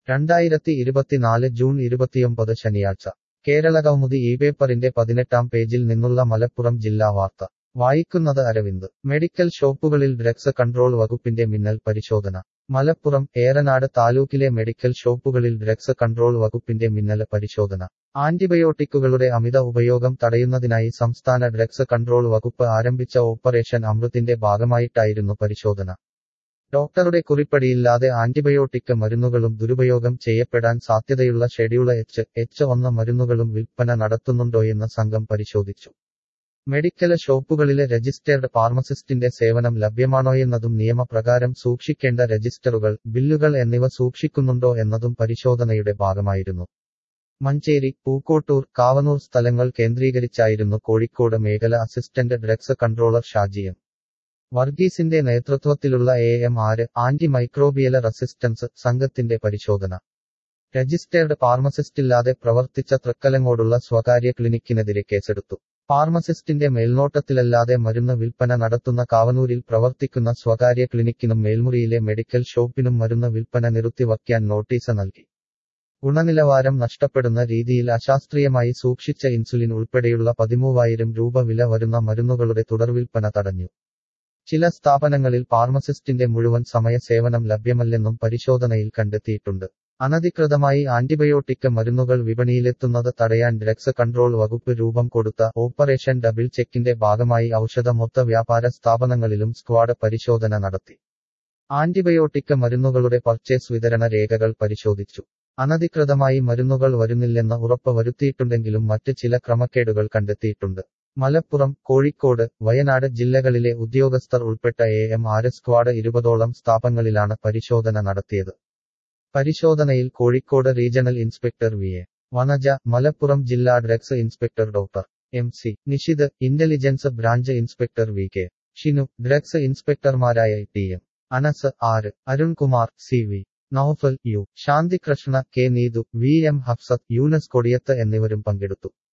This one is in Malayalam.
രണ്ടായിരത്തി ഇരുപത്തിനാല് ജൂൺ ഇരുപത്തിയൊമ്പത് ശനിയാഴ്ച കേരളകൗമുദി ഈ പേപ്പറിന്റെ പതിനെട്ടാം പേജിൽ നിന്നുള്ള മലപ്പുറം ജില്ലാ വാർത്ത വായിക്കുന്നത് അരവിന്ദ് മെഡിക്കൽ ഷോപ്പുകളിൽ ഡ്രഗ്സ് കൺട്രോൾ വകുപ്പിന്റെ മിന്നൽ പരിശോധന മലപ്പുറം ഏറനാട് താലൂക്കിലെ മെഡിക്കൽ ഷോപ്പുകളിൽ ഡ്രഗ്സ് കൺട്രോൾ വകുപ്പിന്റെ മിന്നൽ പരിശോധന ആന്റിബയോട്ടിക്കുകളുടെ അമിത ഉപയോഗം തടയുന്നതിനായി സംസ്ഥാന ഡ്രഗ്സ് കൺട്രോൾ വകുപ്പ് ആരംഭിച്ച ഓപ്പറേഷൻ അമൃത്തിന്റെ ഭാഗമായിട്ടായിരുന്നു പരിശോധന ഡോക്ടറുടെ കുറിപ്പടിയില്ലാതെ ആന്റിബയോട്ടിക് മരുന്നുകളും ദുരുപയോഗം ചെയ്യപ്പെടാൻ സാധ്യതയുള്ള ഷെഡ്യൂൾ എച്ച് എച്ച് ഒന്ന് മരുന്നുകളും വിൽപ്പന നടത്തുന്നുണ്ടോയെന്ന് സംഘം പരിശോധിച്ചു മെഡിക്കൽ ഷോപ്പുകളിലെ രജിസ്റ്റേർഡ് ഫാർമസിസ്റ്റിന്റെ സേവനം ലഭ്യമാണോയെന്നതും നിയമപ്രകാരം സൂക്ഷിക്കേണ്ട രജിസ്റ്ററുകൾ ബില്ലുകൾ എന്നിവ സൂക്ഷിക്കുന്നുണ്ടോ എന്നതും പരിശോധനയുടെ ഭാഗമായിരുന്നു മഞ്ചേരി പൂക്കോട്ടൂർ കാവനൂർ സ്ഥലങ്ങൾ കേന്ദ്രീകരിച്ചായിരുന്നു കോഴിക്കോട് മേഖല അസിസ്റ്റന്റ് ഡ്രഗ്സ് കൺട്രോളർ ഷാജിയം വർഗീസിന്റെ നേതൃത്വത്തിലുള്ള A M R anti microbial resistance സംഘത്തിന്റെ പരിശോധന രജിസ്റ്റേർഡ് ഫാർമസിസ്റ്റില്ലാതെ പ്രവർത്തിച്ച തൃക്കലങ്ങോടുള്ള സ്വകാര്യ ക്ലിനിക്കിനെതിരെ കേസെടുത്തു ഫാർമസിസ്റ്റിന്റെ മേൽനോട്ടത്തിലല്ലാതെ മരുന്ന് വിൽപ്പന നടത്തുന്ന കാവനൂരിൽ പ്രവർത്തിക്കുന്ന സ്വകാര്യ ക്ലിനിക്കിനും മേൽമുറിയിലെ മെഡിക്കൽ ഷോപ്പിനും മരുന്ന് വിൽപ്പന നിർത്തിവയ്ക്കാൻ നോട്ടീസ് നൽകി ഗുണനിലവാരം നഷ്ടപ്പെടുന്ന രീതിയിൽ അശാസ്ത്രീയമായി സൂക്ഷിച്ച ഇൻസുലിൻ ഉൾപ്പെടെയുള്ള പതിമൂവായിരം രൂപ വില വരുന്ന മരുന്നുകളുടെ തുടർവിൽപ്പന തടഞ്ഞു ചില സ്ഥാപനങ്ങളിൽ ഫാർമസിസ്റ്റിന്റെ മുഴുവൻ സമയ സേവനം ലഭ്യമല്ലെന്നും പരിശോധനയിൽ കണ്ടെത്തിയിട്ടുണ്ട് അനധികൃതമായി ആന്റിബയോട്ടിക് മരുന്നുകൾ വിപണിയിലെത്തുന്നത് തടയാൻ ഡ്രഗ്സ് കൺട്രോൾ വകുപ്പ് രൂപം കൊടുത്ത ഓപ്പറേഷൻ ഡബിൾ ചെക്കിന്റെ ഭാഗമായി ഔഷധ മൊത്ത വ്യാപാര സ്ഥാപനങ്ങളിലും സ്ക്വാഡ് പരിശോധന നടത്തി ആന്റിബയോട്ടിക് മരുന്നുകളുടെ പർച്ചേസ് വിതരണ രേഖകൾ പരിശോധിച്ചു അനധികൃതമായി മരുന്നുകൾ വരുന്നില്ലെന്ന് ഉറപ്പ് വരുത്തിയിട്ടുണ്ടെങ്കിലും മറ്റ് ചില ക്രമക്കേടുകൾ കണ്ടെത്തിയിട്ടുണ്ട് മലപ്പുറം കോഴിക്കോട് വയനാട് ജില്ലകളിലെ ഉദ്യോഗസ്ഥർ ഉൾപ്പെട്ട എ എം ആര് സ്ക്വാഡ് ഇരുപതോളം സ്ഥാപനങ്ങളിലാണ് പരിശോധന നടത്തിയത് പരിശോധനയിൽ Kozhikode regional inspector V A Vanaja Malappuram ജില്ലാ drugs inspector doctor M C Nishith intelligence branch inspector V K Shinu drugs ഇൻസ്പെക്ടർമാരായ T M Anas R Arunkumar C V Noufal U Shanthikrishna K Neethu V M Hafsath Yunus Kodiyath എന്നിവരും പങ്കെടുത്തു